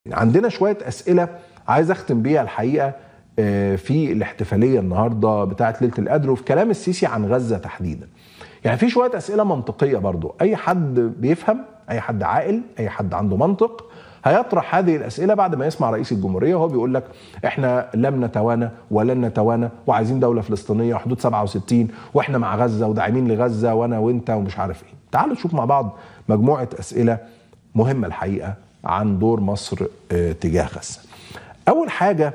عندنا شويه اسئله عايز اختم بيها الحقيقه آه، في الاحتفاليه النهارده بتاعه ليله القدر وفي كلام السيسي عن غزه تحديدا. يعني في شويه اسئله منطقيه برضو اي حد بيفهم اي حد عاقل اي حد عنده منطق هيطرح هذه الاسئله بعد ما يسمع رئيس الجمهوريه وهو بيقول لك احنا لم نتوانى ولن نتوانى وعايزين دوله فلسطينيه وحدود 67 واحنا مع غزه وداعمين لغزه وانا وانت ومش عارف ايه. تعالوا نشوف مع بعض مجموعه اسئله مهمه الحقيقه عن دور مصر آه، تجاه غزه. اول حاجه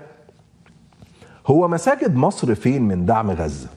هو مساجد مصر فين من دعم غزه؟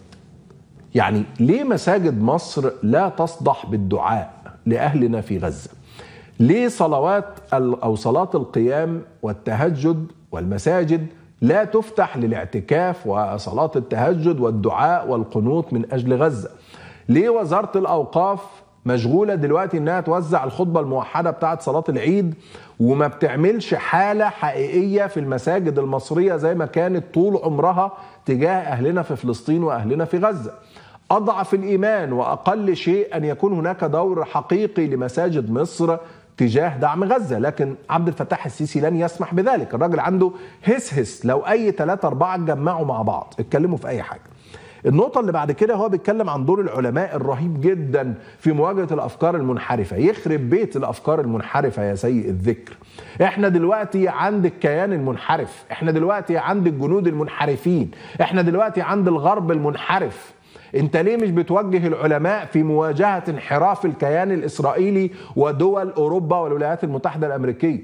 يعني ليه مساجد مصر لا تصدح بالدعاء لاهلنا في غزه؟ ليه صلوات ال- او صلاه القيام والتهجد والمساجد لا تفتح للاعتكاف وصلاه التهجد والدعاء والقنوت من اجل غزه؟ ليه وزاره الاوقاف مشغوله دلوقتي انها توزع الخطبه الموحده بتاعه صلاه العيد وما بتعملش حاله حقيقيه في المساجد المصريه زي ما كانت طول عمرها تجاه اهلنا في فلسطين واهلنا في غزه. اضعف الايمان واقل شيء ان يكون هناك دور حقيقي لمساجد مصر تجاه دعم غزه، لكن عبد الفتاح السيسي لن يسمح بذلك، الراجل عنده هس هس لو اي ثلاثه اربعه اتجمعوا مع بعض اتكلموا في اي حاجه. النقطة اللي بعد كده هو بيتكلم عن دور العلماء الرهيب جدا في مواجهة الأفكار المنحرفة يخرب بيت الأفكار المنحرفة يا سيء الذكر احنا دلوقتي عند الكيان المنحرف احنا دلوقتي عند الجنود المنحرفين احنا دلوقتي عند الغرب المنحرف انت ليه مش بتوجه العلماء في مواجهة انحراف الكيان الإسرائيلي ودول أوروبا والولايات المتحدة الأمريكية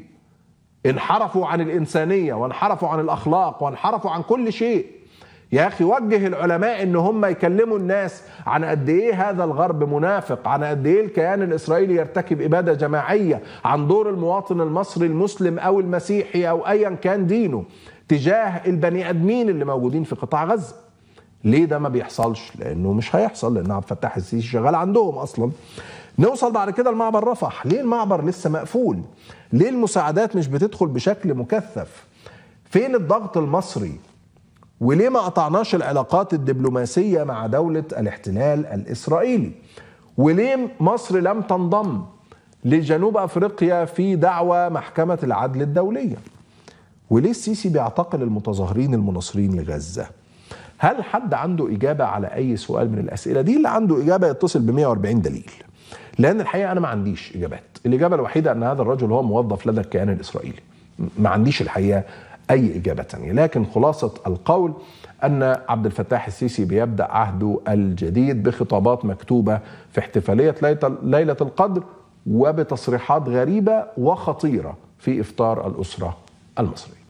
انحرفوا عن الإنسانية وانحرفوا عن الأخلاق وانحرفوا عن كل شيء يا اخي وجه العلماء ان هم يكلموا الناس عن قد ايه هذا الغرب منافق عن قد ايه الكيان الاسرائيلي يرتكب اباده جماعيه عن دور المواطن المصري المسلم او المسيحي او ايا كان دينه تجاه البني ادمين اللي موجودين في قطاع غزه ليه ده ما بيحصلش لانه مش هيحصل لان عبد الفتاح السيسي شغال عندهم اصلا نوصل بعد كده لمعبر رفح ليه المعبر لسه مقفول ليه المساعدات مش بتدخل بشكل مكثف فين الضغط المصري وليه ما قطعناش العلاقات الدبلوماسية مع دولة الاحتلال الإسرائيلي وليه مصر لم تنضم لجنوب أفريقيا في دعوى محكمة العدل الدولية وليه السيسي بيعتقل المتظاهرين المناصرين لغزة هل حد عنده إجابة على أي سؤال من الأسئلة دي اللي عنده إجابة يتصل ب 140 دليل لأن الحقيقة أنا ما عنديش إجابات الإجابة الوحيدة أن هذا الرجل هو موظف لدى الكيان الإسرائيلي ما عنديش الحقيقة أي إجابة تانية لكن خلاصة القول أن عبد الفتاح السيسي بيبدأ عهده الجديد بخطابات مكتوبة في احتفالية ليلة- ليلة القدر وبتصريحات غريبة وخطيرة في إفطار الأسرة المصرية